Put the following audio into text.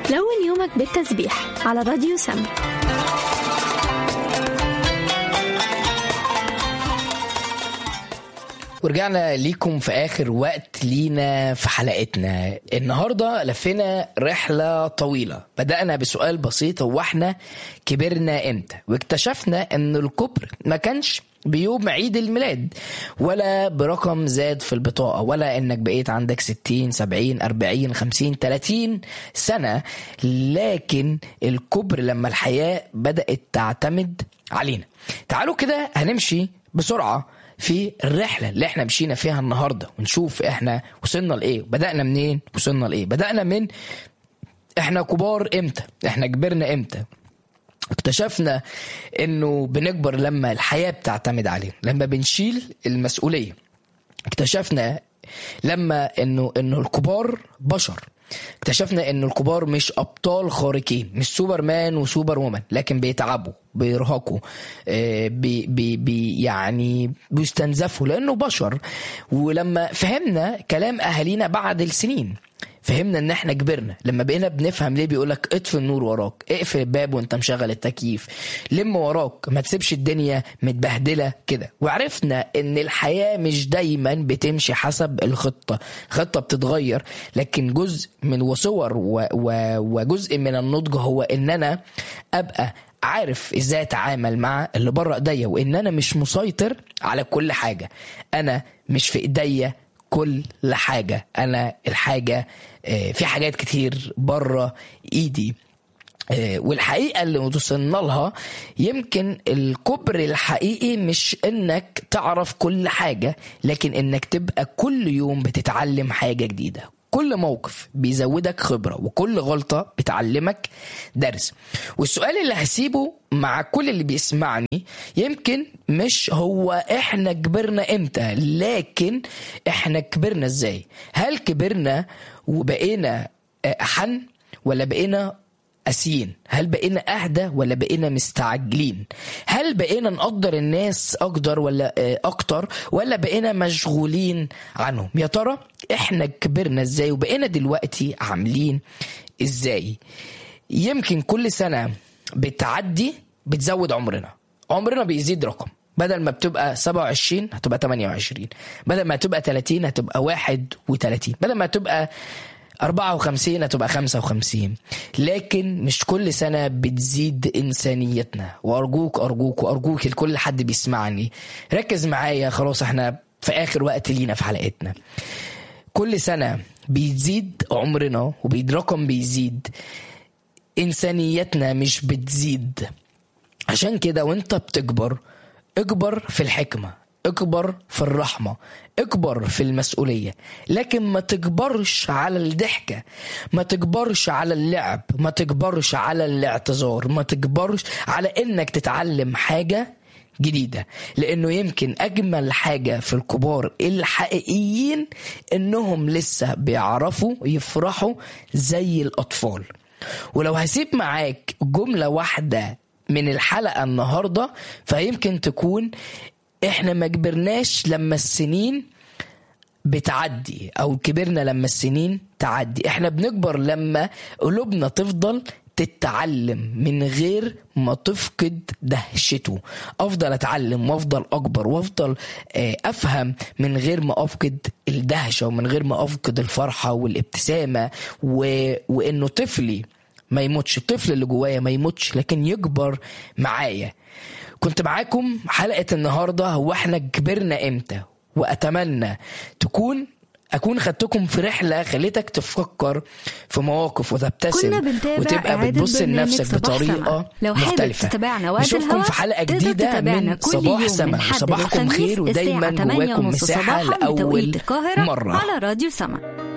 لون يومك بالتسبيح على راديو سم ورجعنا ليكم في اخر وقت لينا في حلقتنا النهارده لفينا رحله طويله بدانا بسؤال بسيط هو احنا كبرنا امتى واكتشفنا ان الكبر ما كانش بيوم عيد الميلاد ولا برقم زاد في البطاقة ولا انك بقيت عندك 60 70 40 50 30 سنة لكن الكبر لما الحياة بدأت تعتمد علينا تعالوا كده هنمشي بسرعة في الرحلة اللي احنا مشينا فيها النهاردة ونشوف احنا وصلنا لإيه بدأنا منين وصلنا لإيه بدأنا من احنا كبار امتى احنا كبرنا امتى اكتشفنا انه بنكبر لما الحياة بتعتمد علينا لما بنشيل المسؤولية اكتشفنا لما انه انه الكبار بشر اكتشفنا ان الكبار مش ابطال خارقين مش سوبر مان وسوبر وومن لكن بيتعبوا بيرهقوا آه، بي بي بي يعني بيستنزفوا لانه بشر ولما فهمنا كلام اهالينا بعد السنين فهمنا ان احنا كبرنا لما بقينا بنفهم ليه بيقولك اطفي النور وراك اقفل الباب وانت مشغل التكييف لم وراك ما تسيبش الدنيا متبهدله كده وعرفنا ان الحياه مش دايما بتمشي حسب الخطه الخطه بتتغير لكن جزء من وصور و و وجزء من النضج هو ان انا ابقى عارف ازاي اتعامل مع اللي بره ايديا وان انا مش مسيطر على كل حاجه انا مش في ايديا كل حاجه انا الحاجه آه، في حاجات كتير بره ايدي آه، والحقيقه اللي وصلنا لها يمكن الكبر الحقيقي مش انك تعرف كل حاجه لكن انك تبقى كل يوم بتتعلم حاجه جديده كل موقف بيزودك خبرة وكل غلطة بتعلمك درس والسؤال اللي هسيبه مع كل اللي بيسمعني يمكن مش هو احنا كبرنا امتى لكن احنا كبرنا ازاي هل كبرنا وبقينا أحن ولا بقينا قاسيين هل بقينا اهدى ولا بقينا مستعجلين هل بقينا نقدر الناس اقدر ولا آه، اكتر ولا بقينا مشغولين عنهم يا ترى احنا كبرنا ازاي وبقينا دلوقتي عاملين ازاي يمكن كل سنه بتعدي بتزود عمرنا عمرنا بيزيد رقم بدل ما بتبقى 27 هتبقى 28 بدل ما تبقى 30 هتبقى 31 بدل ما تبقى 54 هتبقى 55 لكن مش كل سنة بتزيد إنسانيتنا وأرجوك أرجوك وأرجوك لكل حد بيسمعني ركز معايا خلاص احنا في آخر وقت لينا في حلقتنا كل سنة بيزيد عمرنا وبيترقم بيزيد إنسانيتنا مش بتزيد عشان كده وانت بتكبر اكبر في الحكمة اكبر في الرحمة اكبر في المسؤولية لكن ما تكبرش على الضحكة ما تكبرش على اللعب ما تكبرش على الاعتذار ما تكبرش على انك تتعلم حاجة جديدة لانه يمكن اجمل حاجة في الكبار الحقيقيين انهم لسه بيعرفوا يفرحوا زي الاطفال ولو هسيب معاك جملة واحدة من الحلقة النهاردة فيمكن تكون احنا ما كبرناش لما السنين بتعدي او كبرنا لما السنين تعدي احنا بنكبر لما قلوبنا تفضل تتعلم من غير ما تفقد دهشته افضل اتعلم وافضل اكبر وافضل آه، افهم من غير ما افقد الدهشه ومن غير ما افقد الفرحه والابتسامه و... وانه طفلي ما يموتش الطفل اللي جوايا ما يموتش لكن يكبر معايا كنت معاكم حلقة النهاردة هو احنا كبرنا امتى واتمنى تكون اكون خدتكم في رحلة خليتك تفكر في مواقف وتبتسم كنا بنتابع وتبقى إعادة بتبص برنامج لنفسك صباح بطريقة سما. لو حابب مختلفة تتابعنا وقت نشوفكم الهوا، في حلقة تقدر جديدة تتابعنا من كل صباح يوم سما من حد وصباحكم للخميس خير ودايما الساعة 8 جواكم ونص مساحة صباحا لأول بتوقيت القاهرة مرة على راديو سما